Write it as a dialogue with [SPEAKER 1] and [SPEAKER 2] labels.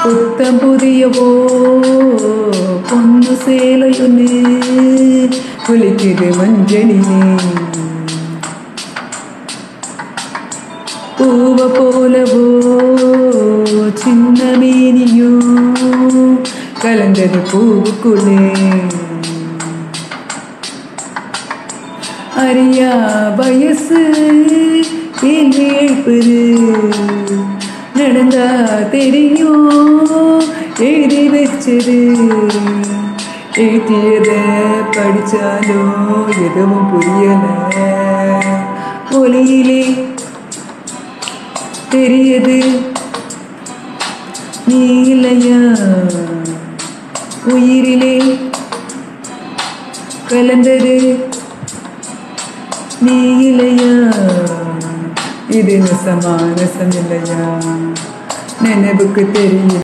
[SPEAKER 1] புத்தம் புதியவோ பொண்ணு சேலையொன்னு குளிக்குது மஞ்சளிலே பூவ போலவோ சின்ன மேனியோ கலந்தது பூவுக்குள்ளே அறியா வயசு ஏன் வேழ்பது நடந்தா தெரியும் எழுதி வச்சது எழுதியத படிச்சாலும் எதுவும் புரியல ஒளியிலே தெரியுது நீ இல்லையா உயிரிலே கலந்தது நீ இல்லையா இது நெசமா நெசம் இல்லையா நினைவுக்கு தெரியும்